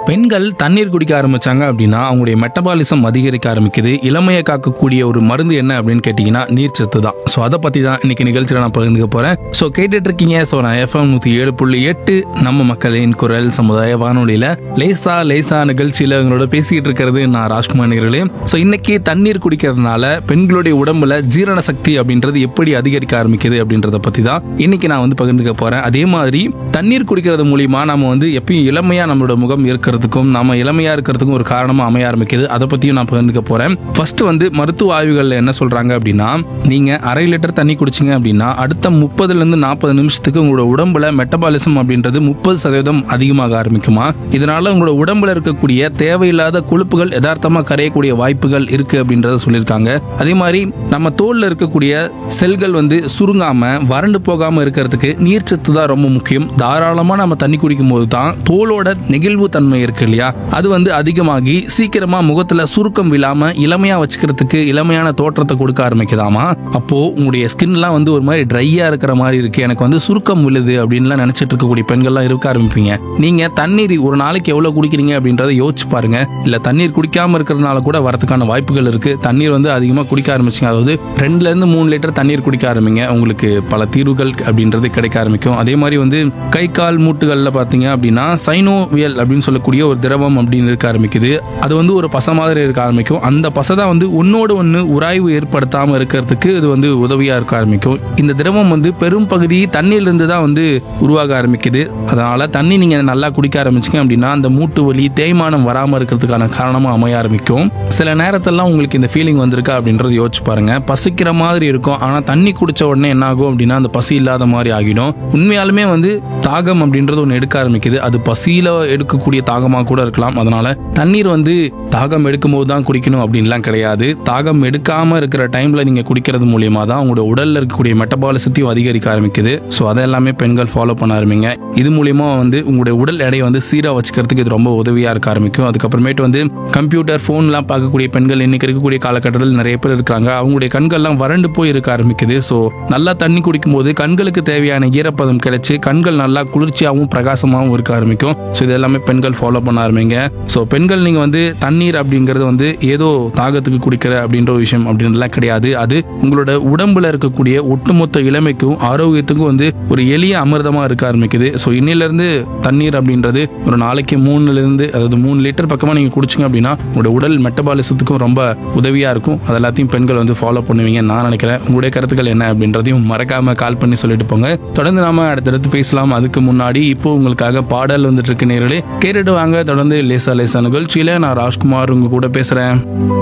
பெண்கள் தண்ணீர் குடிக்க ஆரம்பிச்சாங்க அப்படின்னா அவங்களுடைய மெட்டபாலிசம் அதிகரிக்க ஆரம்பிக்குது இளமையை காக்கக்கூடிய ஒரு மருந்து என்ன அப்படின்னு கேட்டிங்கன்னா நீர்ச்சத்து தான் ஸோ அதை பற்றி தான் இன்னைக்கு நிகழ்ச்சியில் நான் பகிர்ந்துக்க போகிறேன் ஸோ கேட்டுட்டு இருக்கீங்க ஸோ நான் எஃப்எம் நூற்றி ஏழு புள்ளி எட்டு நம்ம மக்களின் குரல் சமுதாய வானொலியில் லேசா லேசா நிகழ்ச்சியில் உங்களோட பேசிக்கிட்டு இருக்கிறது நான் ராஜ்குமார் நிகழ்களே ஸோ இன்னைக்கு தண்ணீர் குடிக்கிறதுனால பெண்களுடைய உடம்புல ஜீரண சக்தி அப்படின்றது எப்படி அதிகரிக்க ஆரம்பிக்குது அப்படின்றத பற்றி தான் இன்னைக்கு நான் வந்து பகிர்ந்துக்க போகிறேன் அதே மாதிரி தண்ணீர் குடிக்கிறது மூலியமா நம்ம வந்து எப்பயும் இளமையா நம்மளோட முகம் இருக்கிறதுக்கும் நம்ம இளமையா இருக்கிறதுக்கும் ஒரு காரணமா அமைய ஆரம்பிக்குது அதை பத்தியும் நான் பகிர்ந்துக்க போறேன் ஃபர்ஸ்ட் வந்து மருத்துவ ஆய்வுகள்ல என்ன சொல்றாங்க அப்படின்னா நீங்க அரை லிட்டர் தண்ணி குடிச்சீங்க அப்படின்னா அடுத்த முப்பதுல இருந்து நாற்பது நிமிஷத்துக்கு உங்களோட உடம்புல மெட்டபாலிசம் அப்படின்றது முப்பது சதவீதம் அதிகமாக ஆரம்பிக்குமா இதனால உங்களோட உடம்புல இருக்கக்கூடிய தேவையில்லாத கொழுப்புகள் யதார்த்தமா கரையக்கூடிய வாய்ப்புகள் இருக்கு அப்படின்றத சொல்லியிருக்காங்க அதே மாதிரி நம்ம தோல்ல இருக்கக்கூடிய செல்கள் வந்து சுருங்காம வறண்டு போகாம இருக்கிறதுக்கு நீர்ச்சத்து தான் ரொம்ப முக்கியம் தாராளமா நம்ம தண்ணி குடிக்கும் போது தான் தோலோட நெகிழ்வு தன்மை இருக்கு இல்லையா அது வந்து அதிகமாகி சீக்கிரமா முகத்துல சுருக்கம் விழாம இளமையா வச்சுக்கிறதுக்கு இளமையான தோற்றத்தை கொடுக்க ஆரம்பிக்குதாமா அப்போ உங்களுடைய ஸ்கின்லாம் வந்து ஒரு மாதிரி ட்ரையா இருக்கிற மாதிரி இருக்கு எனக்கு வந்து சுருக்கம் விழுது அப்படின்லாம் நினைச்சிட்டு இருக்கக்கூடிய பெண்கள்லாம் இருக்க ஆரம்பிப்பீங்க நீங்க தண்ணீர் ஒரு நாளைக்கு எவ்வளவு குடிக்கிறீங்க அப்படின்றத யோசிச்சு பாருங்க இல்ல தண்ணீர் குடிக்காம இருக்கிறதுனால கூட வரதுக்கான வாய்ப்புகள் இருக்கு தண்ணீர் வந்து அதிகமா குடிக்க ஆரம்பிச்சிங்க அதாவது ரெண்டுல இருந்து மூணு லிட்டர் தண்ணீர் குடிக்க ஆரம்பிங்க உங்களுக்கு பல தீர்வுகள் அப்படின்றது கிடைக்க ஆரம்பிக்கும் அதே மாதிரி வந்து கை கால் மூட்டுகளில் பார்த்தீங்க அப்படின்னா சைனோவியல் அப்படின்னு சொல்லக்கூடிய ஒரு திரவம் அப்படின்னு இருக்க ஆரம்பிக்குது அது வந்து ஒரு பசை மாதிரி இருக்க ஆரம்பிக்கும் அந்த பசை தான் வந்து ஒன்னோடு ஒன்று உராய்வு ஏற்படுத்தாமல் இருக்கிறதுக்கு இது வந்து உதவியாக இருக்க ஆரம்பிக்கும் இந்த திரவம் வந்து பெரும் பகுதி தண்ணியிலிருந்து தான் வந்து உருவாக ஆரம்பிக்குது அதனால தண்ணி நீங்கள் நல்லா குடிக்க ஆரம்பிச்சிங்க அப்படின்னா அந்த மூட்டு வலி தேய்மானம் வராமல் இருக்கிறதுக்கான காரணமாக அமைய ஆரம்பிக்கும் சில நேரத்தெல்லாம் உங்களுக்கு இந்த ஃபீலிங் வந்திருக்கா அப்படின்றது யோசிச்சு பாருங்க பசிக்கிற மாதிரி இருக்கும் ஆனால் தண்ணி குடிச்ச உடனே என்ன ஆகும் அப்படின்னா அந்த பசி இல்லாத மாதிரி ஆகிடும் உண்மையாலுமே வந்து தாகம் அப்படின்றது ஒன்று எடுக்க ஆரம்பிக்குது அது பசியில எடுக்கக்கூடிய தாகமாக கூட இருக்கலாம் அதனால தண்ணீர் வந்து தாகம் எடுக்கும் போது தான் குடிக்கணும் அப்படின்லாம் கிடையாது தாகம் எடுக்காம இருக்கிற டைம்ல நீங்க குடிக்கிறது மூலியமா தான் உங்களோட உடல்ல இருக்கக்கூடிய மெட்டபாலிசத்தையும் அதிகரிக்க ஆரம்பிக்குது ஸோ அதை எல்லாமே பெண்கள் ஃபாலோ பண்ண ஆரம்பிங்க இது மூலியமா வந்து உங்களுடைய உடல் எடையை வந்து சீராக வச்சுக்கிறதுக்கு இது ரொம்ப உதவியா இருக்க ஆரம்பிக்கும் அதுக்கப்புறமேட்டு வந்து கம்ப்யூட்டர் ஃபோன்லாம் பார்க்கக்கூடிய பெண்கள் இன்னைக்கு இருக்கக்கூடிய காலகட்டத்தில் நிறைய பேர் இருக்காங்க அவங்களுடைய கண்கள்லாம் வறண்டு போய் இருக்க ஆரம்பிக்குது ஸோ நல்லா தண்ணி குடிக்கும்போது கண்களுக்கு தேவையான ஈரப்பதம் கிடைச்சு கண்கள் நல்லா குளிர்ச்சியாகவும் பிரகாசமாகவும் இருக்க ஆரம்பிக்கும் ஸோ இது எல்லாமே பெண்கள் ஃபாலோ பண்ண ஆரம்பிங்க ஸோ பெண்கள் நீங்கள் வந்து தண்ணீர் அப்படிங்கிறது வந்து ஏதோ தாகத்துக்கு குடிக்கிற அப்படின்ற ஒரு விஷயம் அப்படின்றலாம் கிடையாது அது உங்களோட உடம்புல இருக்கக்கூடிய ஒட்டுமொத்த இளமைக்கும் ஆரோக்கியத்துக்கும் வந்து ஒரு எளிய அமிர்தமாக இருக்க ஆரம்பிக்குது ஸோ இன்னிலிருந்து தண்ணீர் அப்படின்றது ஒரு நாளைக்கு மூணுலேருந்து அதாவது மூணு லிட்டர் பக்கமாக நீங்கள் குடிச்சிங்க அப்படின்னா உங்களோட உடல் மெட்டபாலிசத்துக்கும் ரொம்ப உதவியாக இருக்கும் அது எல்லாத்தையும் பெண்கள் வந்து ஃபாலோ பண்ணுவீங்க நான் நினைக்கிறேன் உங்களுடைய கருத்துக்கள் என்ன அப்படின்றதையும் மறக்காம கால் பண்ணி சொல்லிட்டு போங்க தொடர்ந்து நாம அடுத்தடுத்து பேசலாம் அதுக்கு முன்னாடி இப்போ உங்களுக்காக பாடல் வந்துட்டு இருக்கு நேர்களே கேட்டுட்டு வாங்க தொடர்ந்து லேசா லேசா நிகழ்ச்சியில நான் ராஜ்குமார் உங்க கூட பேசுறேன்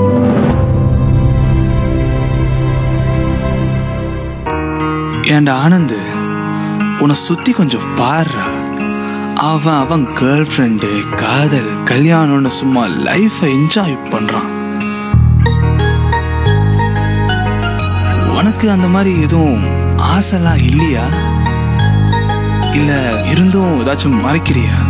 ஏன்டா ஆனந்த் உன்னை சுத்தி கொஞ்சம் பாருடா அவன் அவன் கேர்ள் ஃப்ரெண்டு காதல் கல்யாணம்னு சும்மா லைஃபை என்ஜாய் பண்றான் உனக்கு அந்த மாதிரி எதுவும் ஆசைலாம் இல்லையா இல்ல இருந்தும் ஏதாச்சும் மறைக்கிறியா